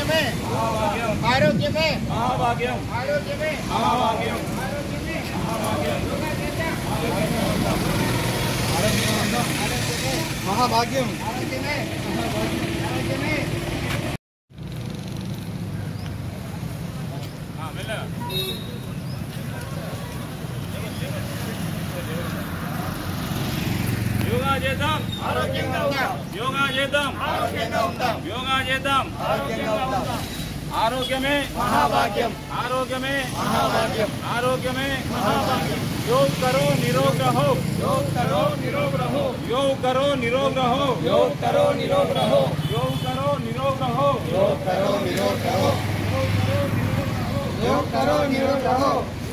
ఆరోగ్యమే మహాభాగ్యం ఆరోగ్యమే మహాభాగ్యం ఆరోగ్యమే మహాభాగ్యం ఆరోగ్యమే మహాభాగ్యం ఆరోగ్యమే ఆరోగ్యమే యోగా చేద్దాం ఆరోగ్యంగా ఉందాం యోగా చేద్దాం ఆరోగ్యంగా ఉందాం యోగా చేద్దాం ఆరోగ్యంగా ఉందాం ఆరోగ్యమే మహాభాగ్యం ఆరోగ్యమే మహాభాగ్యం ఆరోగ్యమే మహాభాగ్యం योग करो निरोग रहो योग करो निरोग रहो योग करो निरोग रहो योग करो निरोग रहो योग करो निरोग रहो योग करो निरोग रहो योग करो निरोग रहो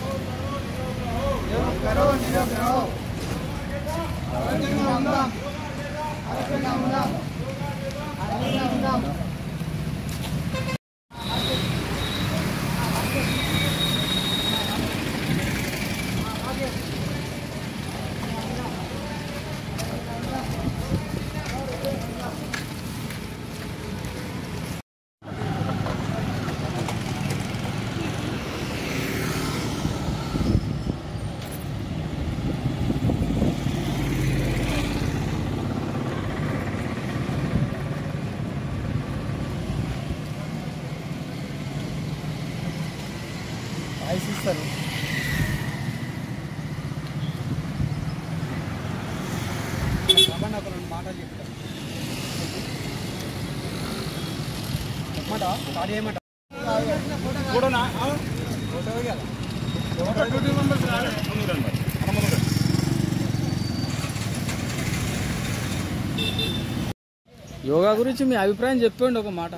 योग करो निरोग रहो ఆరోగ్యంగా ఉందాం ఆరోగ్యంగా ఉందాం ఆరోగ్యంగా ఉందాం ఐస్ ఇస్తారు రమ్మని ఒక రెండు మాటలు చెప్తాను చెప్పమాట స్టార్ట్ చేయమంట కూడానా ఫోటో కదా ముందుకు రండి మరి. అమ్మ ముందుకు రండి. యోగా గురించి మీ అభిప్రాయం చెప్పండి ఒక మాట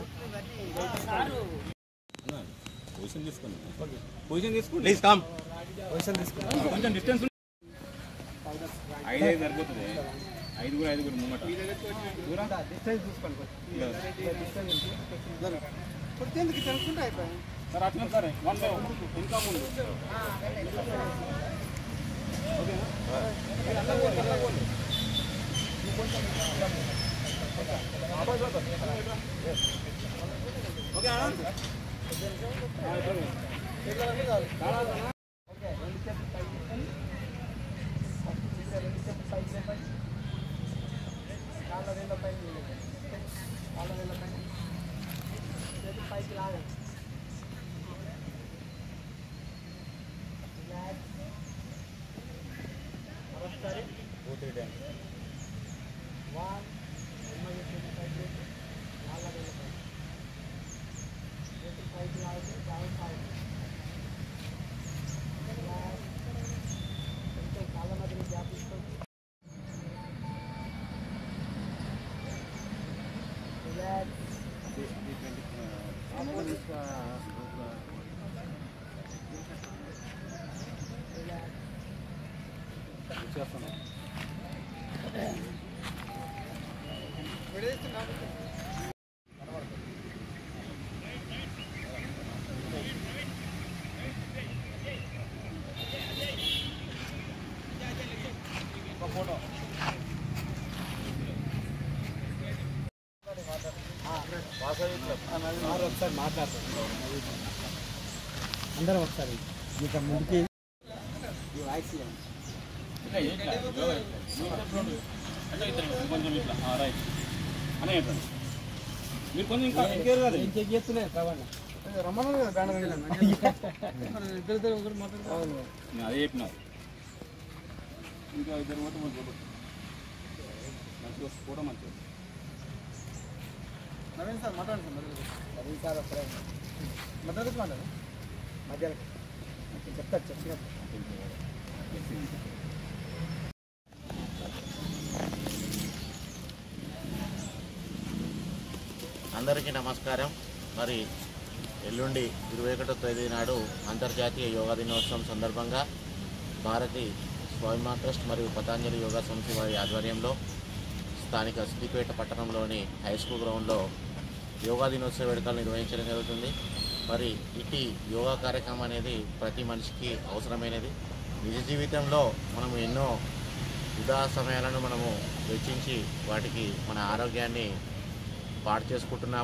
పొజిషన్ తీసుకోండి పొజిషన్ తీసుకోండి ప్లీజ్ కమ్ క్వశ్చన్ తీసుకుంటాం కొంచెం డిస్టెన్స్ ఐదు ఐదు సరిపోతుంది ఐదుగురు ఐదుగురు ముంగట దూరం డిస్టెన్స్ చూసుకోండి కొడితే ఎందుకు తెలుసుకుంటే అయిపోయాయి సార్ అట్లా సరే వన్ బై వన్ ఇంకా ముందు ఓకే ఒకసారి మాట్లాడతాం అందరం ఒకసారి ఇంకా ముందుకి ఈ వాయిస్ ఇవ్వండి. ఇట్లా ఇట్లా యోగా ఇట్లా. అట్లా ఇట్లా కొంచెం ఇట్లా ఆ, రైట్ అనే చెప్పండి మీరు కొంచెం ఇంకా ఇంకేరు కదా ఏం చెక్ చేస్తున్నాయి ప్రవణ రమ్మన్నారు కదా బ్యానర్ ఇద్దరు ఇద్దరు ఒకరు మాట్లాడతారు నేను అదే చెప్పిన ఇంకా ఇద్దరు పోతే మంచి మంచిగా కూడా మంచిగా నవీన్ సార్ మాట్లాడండి సార్ మధ్యలో నవీన్ సార్ ఒకసారి మధ్యలో కూర్చో మాట్లాడు మధ్యలో చెప్తారు చెప్పినప్పుడు అందరికీ నమస్కారం మరి ఎల్లుండి ఇరవై ఒకటో తేదీ నాడు అంతర్జాతీయ యోగా దినోత్సవం సందర్భంగా భారతి స్వయమా ట్రస్ట్ మరియు పతాంజలి యోగా సమితి వారి ఆధ్వర్యంలో స్థానిక సిద్దిపేట పట్టణంలోని హై స్కూల్ గ్రౌండ్లో యోగా దినోత్సవ వేడుకలు నిర్వహించడం జరుగుతుంది మరి ఇటీ యోగా కార్యక్రమం అనేది ప్రతి మనిషికి అవసరమైనది నిజ జీవితంలో మనము ఎన్నో వృధా సమయాలను మనము వెచ్చించి వాటికి మన ఆరోగ్యాన్ని పాడు చేసుకుంటున్నాము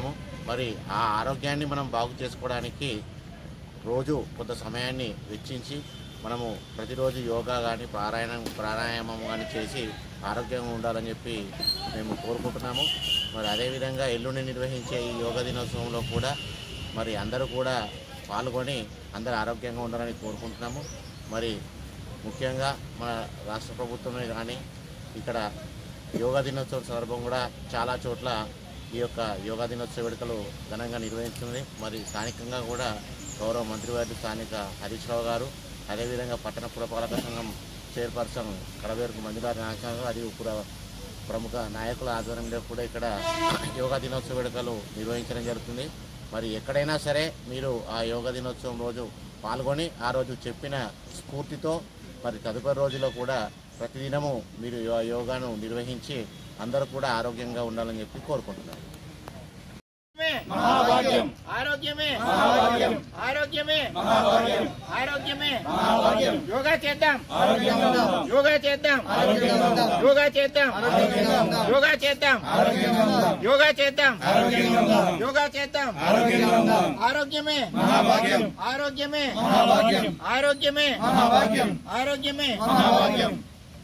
మరి ఆ ఆరోగ్యాన్ని మనం బాగు చేసుకోవడానికి రోజు కొంత సమయాన్ని వెచ్చించి మనము ప్రతిరోజు యోగా కానీ ప్రాణాయామం ప్రాణాయామం కానీ చేసి ఆరోగ్యంగా ఉండాలని చెప్పి మేము కోరుకుంటున్నాము మరి అదేవిధంగా ఎల్లుండి నిర్వహించే ఈ యోగా దినోత్సవంలో కూడా మరి అందరూ కూడా పాల్గొని అందరూ ఆరోగ్యంగా ఉండాలని కోరుకుంటున్నాము మరి ముఖ్యంగా మన రాష్ట్ర ప్రభుత్వమే కానీ ఇక్కడ యోగా దినోత్సవం సందర్భం కూడా చాలా చోట్ల ఈ యొక్క యోగా దినోత్సవ వేడుకలు ఘనంగా నిర్వహిస్తుంది మరి స్థానికంగా కూడా గౌరవ మంత్రివారి స్థానిక హరీష్ రావు గారు అదేవిధంగా పట్టణ పురపాలక సంఘం చైర్పర్సన్ కడవేరుకు మంజులారి నాగేశ్వర గారు మరియు పుర ప్రముఖ నాయకుల ఆధ్వర్యంలో కూడా ఇక్కడ యోగా దినోత్సవ వేడుకలు నిర్వహించడం జరుగుతుంది మరి ఎక్కడైనా సరే మీరు ఆ యోగా దినోత్సవం రోజు పాల్గొని ఆ రోజు చెప్పిన స్ఫూర్తితో మరి తదుపరి రోజుల్లో కూడా ప్రతిదినము మీరు యో- యోగాను నిర్వహించి అందరూ కూడా ఆరోగ్యంగా ఉండాలని చెప్పి కోరుకుంటున్నాను మహాభాగ్యం ఆరోగ్యమే మహాభాగ్యం ఆరోగ్యమే మహాభాగ్యం ఆరోగ్యమే మహాభాగ్యం యోగా చేద్దాం ఆరోగ్యంగా ఉందాం యోగా చేద్దాం ఆరోగ్యంగా ఉందాం యోగా చేద్దాం ఆరోగ్యంగా ఉందాం యోగా చేద్దాం ఆరోగ్యంగా ఉందాం యోగా చేద్దాం ఆరోగ్యంగా ఉందాం యోగా చేద్దాం ఆరోగ్యంగా ఉందాం ఆరోగ్యమే మహాభాగ్యం ఆరోగ్యమే మహాభాగ్యం ఆరోగ్యమే మహాభాగ్యం ఆరోగ్యమే మహాభాగ్యం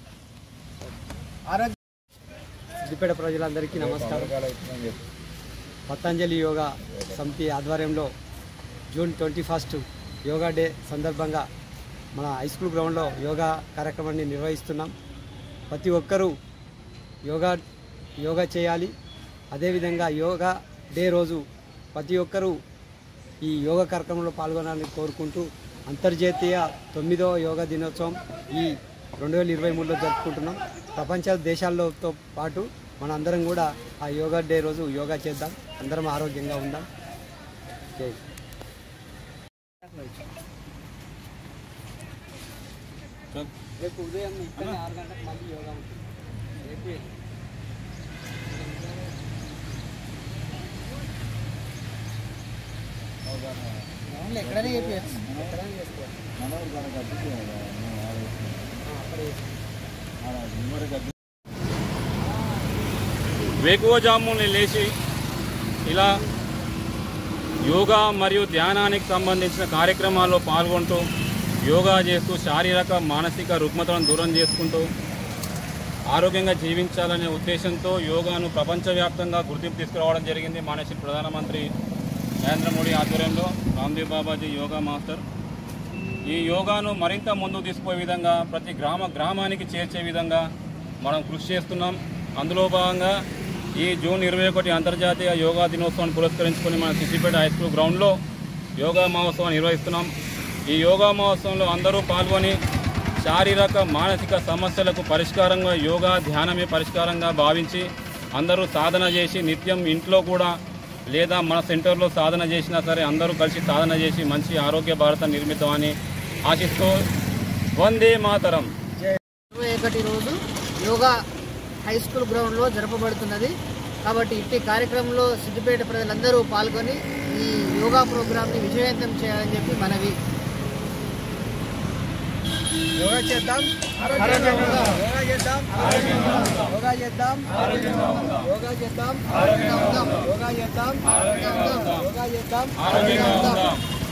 సిద్దిపేట ప్రజలందరికీ నమస్కారం పతంజలి యోగా సమితి ఆధ్వర్యంలో June twenty first yoga day సందర్భంగా మన హై స్కూల్ గ్రౌండ్లో యోగా కార్యక్రమాన్ని నిర్వహిస్తున్నాం ప్రతి ఒక్కరూ యోగా యోగా చేయాలి అదేవిధంగా యోగా డే రోజు ప్రతి ఒక్కరూ ఈ యోగా కార్యక్రమంలో పాల్గొనాలని కోరుకుంటూ అంతర్జాతీయ తొమ్మిదవ యోగా దినోత్సవం ఈ రెండు వేల ఇరవై మూడులో జరుపుకుంటున్నాం ప్రపంచ దేశాలతో పాటు మన అందరం కూడా ఆ యోగా డే రోజు యోగా చేద్దాం అందరం ఆరోగ్యంగా ఉందాం జై రేపు ఉదయం ఇక్కడ ఆరు గంటలకు మళ్ళీ యోగా ఉంటుంది రేపు ఎక్కడైనా చెప్పచ్చు ఎక్కడైనా చేసుకోవచ్చు వేకువజాముని లేచి ఇలా యోగా మరియు ధ్యానానికి సంబంధించిన కార్యక్రమాల్లో పాల్గొంటూ యోగా చేస్తూ శారీరక మానసిక రుగ్మతలను దూరం చేసుకుంటూ ఆరోగ్యంగా జీవించాలనే ఉద్దేశంతో యోగాను ప్రపంచవ్యాప్తంగా గుర్తింపు తీసుకురావడం జరిగింది మానేసి ప్రధానమంత్రి నరేంద్ర మోడీ ఆధ్వర్యంలో రామ్దేవ్ బాబాజీ యోగా మాస్టర్ ఈ యోగాను మరింత ముందుకు తీసుకుపోయే విధంగా ప్రతి గ్రామ గ్రామానికి చేర్చే విధంగా మనం కృషి చేస్తున్నాం అందులో భాగంగా ఈ జూన్ ఇరవై ఒకటి అంతర్జాతీయ యోగా దినోత్సవాన్ని పురస్కరించుకొని మన సిద్దిపేట హై స్కూల్ గ్రౌండ్లో యోగా మహోత్సవాన్ని నిర్వహిస్తున్నాం ఈ యోగా మహోత్సవంలో అందరూ పాల్గొని శారీరక మానసిక సమస్యలకు పరిష్కారంగా యోగా ధ్యానమే పరిష్కారంగా భావించి అందరూ సాధన చేసి నిత్యం ఇంట్లో కూడా లేదా మన సెంటర్లో సాధన చేసినా సరే అందరూ కలిసి సాధన చేసి మంచి ఆరోగ్య భారతం నిర్మిద్దామని ఆశిస్తూ వందే మాతరం ఇరవై ఒకటి రోజు యోగా హై స్కూల్ గ్రౌండ్లో జరపబడుతున్నది కాబట్టి ఇట్టి కార్యక్రమంలో సిద్దిపేట ప్రజలందరూ పాల్గొని ఈ యోగా ప్రోగ్రాంని విజయవంతం చేయాలని చెప్పి మనవి యోగా చేద్దాం ఆరోగ్యంగా ఉందాం యోగా చేద్దాం ఆరోగ్యంగా ఉందాం యోగా చేద్దాం ఆరోగ్యంగా ఉందాం యోగా చేద్దాం ఆరోగ్యంగా ఉందాం యోగా చేద్దాం ఆరోగ్యంగా ఉందాం యోగా చేద్దాం ఆరోగ్యంగా ఉందాం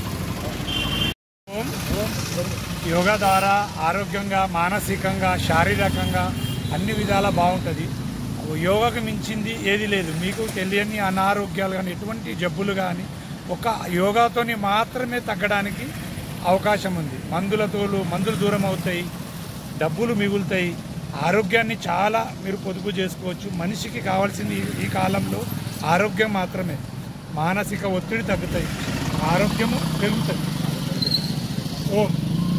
యోగా ద్వారా ఆరోగ్యంగా మానసికంగా శారీరకంగా అన్ని విధాలా బాగుంటుంది యోగాకు మించింది ఏది లేదు మీకు తెలియని అనారోగ్యాలు కానీ ఎటువంటి జబ్బులు కానీ ఒక యోగాతోని మాత్రమే తగ్గడానికి అవకాశం ఉంది మందులతో మందులు దూరం అవుతాయి డబ్బులు మిగులుతాయి ఆరోగ్యాన్ని చాలా మీరు పొదుపు చేసుకోవచ్చు మనిషికి కావాల్సింది ఈ- ఈ కాలంలో ఆరోగ్యం మాత్రమే మానసిక ఒత్తిడి తగ్గుతాయి ఆరోగ్యము పెరుగుతుంది ఓం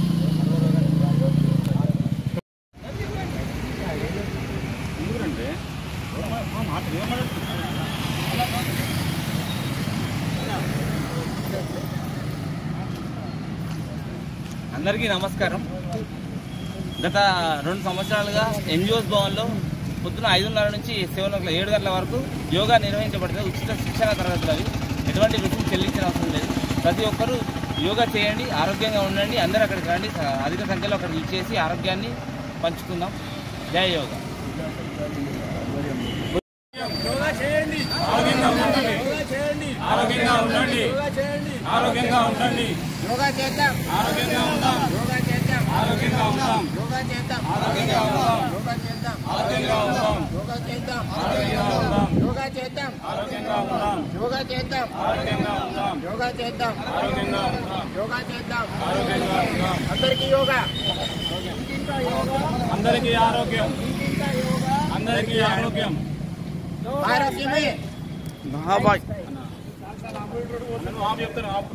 ఎందుకంటే మా మాట ఏమడుతుంది అందరికీ నమస్కారం గత రెండు సంవత్సరాలుగా ఎన్జిఓస్ భవన్లో పొద్దున ఐదున్నర నుంచి సెవెన్ ఓ క్లాక్ ఏడు గంటల వరకు యోగా నిర్వహించబడుతుంది ఉచిత శిక్షణ తరగతులు అవి ఎటువంటి రుసుము చెల్లించిన అవసరం లేదు ప్రతి ఒక్కరూ యోగా చేయండి ఆరోగ్యంగా ఉండండి అందరూ అక్కడికి రండి అధిక సంఖ్యలో అక్కడికి ఇచ్చేసి ఆరోగ్యాన్ని పంచుకుందాం జై యోగా యోగా చేయండి యోగా చేయండి ఆరోగ్యంగా ఉండండి యోగా చేద్దాం ఆరోగ్యంగా ఉందాం యోగా చేద్దాం ఆరోగ్యంగా ఉందాం యోగా చేద్దాం ఆరోగ్యంగా ఉందాం యోగా చేద్దాం ఆరోగ్యంగా ఉందాం యోగా చేద్దాం ఆరోగ్యంగా ఉందాం యోగా చేద్దాం ఆరోగ్యంగా ఉందాం యోగా చేద్దాం ఆరోగ్యంగా ఉందాం యోగా చేద్దాం ఆరోగ్యంగా ఉందాం యోగా చేద్దాం ఆరోగ్యంగా ఉందాం అందరికీ యోగా అందరికీ ఆరోగ్యం అందరికీ ఆరోగ్యం ఆరోగ్యమే నన్ను ఆపు చెప్తాను ఆపు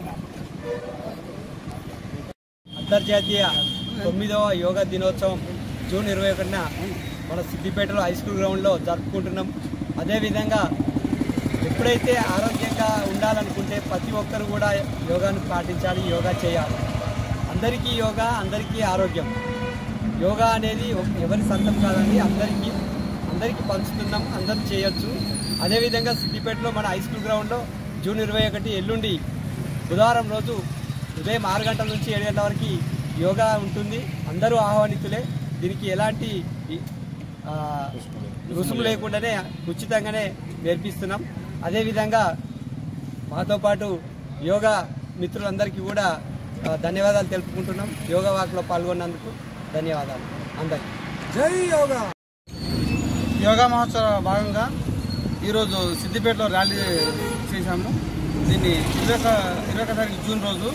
అంతర్జాతీయ తొమ్మిదవ యోగా దినోత్సవం జూన్ ఇరవై ఒకటిన మన సిద్దిపేటలో హై స్కూల్ గ్రౌండ్లో జరుపుకుంటున్నాం అదేవిధంగా ఎప్పుడైతే ఆరోగ్యంగా ఉండాలనుకుంటే ప్రతి ఒక్కరు కూడా యోగాను పాటించాలి యోగా చేయాలి అందరికీ యోగా అందరికీ ఆరోగ్యం యోగా అనేది ఎవరి సొంతం కాదండి అందరికీ అందరికీ పంచుతున్నాం అందరూ చేయొచ్చు అదేవిధంగా సిద్దిపేటలో మన హై స్కూల్ గ్రౌండ్లో జూన్ ఇరవై ఒకటి ఎల్లుండి బుధవారం రోజు ఉదయం ఆరు గంటల నుంచి ఏడు గంటల వరకు యోగా ఉంటుంది అందరూ ఆహ్వానితులే దీనికి ఎలాంటి ఆ, రుసుము లేకుండానే ఉచితంగానే నేర్పిస్తున్నాం అదేవిధంగా మాతో పాటు యోగా మిత్రులందరికీ కూడా ఆ, ధన్యవాదాలు తెలుపుకుంటున్నాం యోగా వాక్లో పాల్గొన్నందుకు ధన్యవాదాలు అందరికీ జై యోగా యోగా మహోత్సవ భాగంగా ఈరోజు సిద్దిపేటలో ర్యాలీ చేశాము దీన్ని ఇరవై ఒక ఇరవై ఒక తారీఖు జూన్ రోజు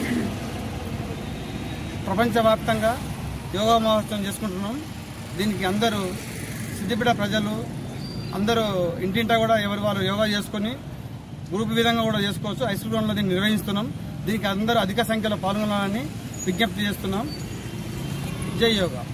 ప్రపంచవ్యాప్తంగా యోగా మహోత్సవం చేసుకుంటున్నాం దీనికి అందరూ సిద్దిపేట ప్రజలు అందరూ ఇంటింటా కూడా ఎవరి వారు యోగా చేసుకొని గ్రూప్ విధంగా కూడా చేసుకోవచ్చు హై స్కూల్ గ్రౌండ్లో దీన్ని నిర్వహిస్తున్నాం దీనికి అందరూ అధిక సంఖ్యలో పాల్గొనాలని విజ్ఞప్తి చేస్తున్నాం జై యోగా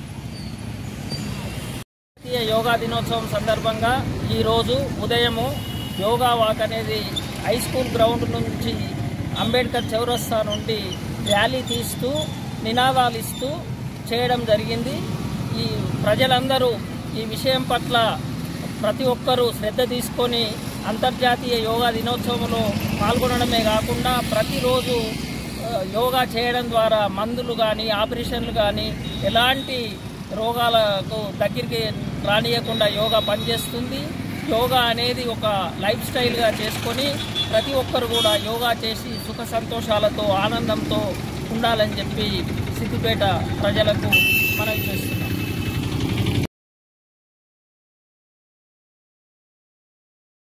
జాతీయ యోగా దినోత్సవం సందర్భంగా ఈరోజు ఉదయము యోగా వాక్ అనేది హై స్కూల్ గ్రౌండ్ నుంచి అంబేద్కర్ చౌరస్తా నుండి ర్యాలీ తీస్తూ నినాదాలు ఇస్తూ చేయడం జరిగింది ఈ ప్రజలందరూ ఈ విషయం పట్ల ప్రతి ఒక్కరూ శ్రద్ధ తీసుకొని అంతర్జాతీయ యోగా దినోత్సవంలో పాల్గొనడమే కాకుండా ప్రతిరోజు ఆ, యోగా చేయడం ద్వారా మందులు కానీ ఆపరేషన్లు కానీ ఎలాంటి రోగాలకు దగ్గరికి రానియకుండా యోగా పనిచేస్తుంది యోగా అనేది ఒక లైఫ్ స్టైల్గా చేసుకొని ప్రతి ఒక్కరు కూడా యోగా చేసి సుఖ సంతోషాలతో ఆనందంతో ఉండాలని చెప్పి సిద్దిపేట ప్రజలకు మనవి చేస్తున్నాం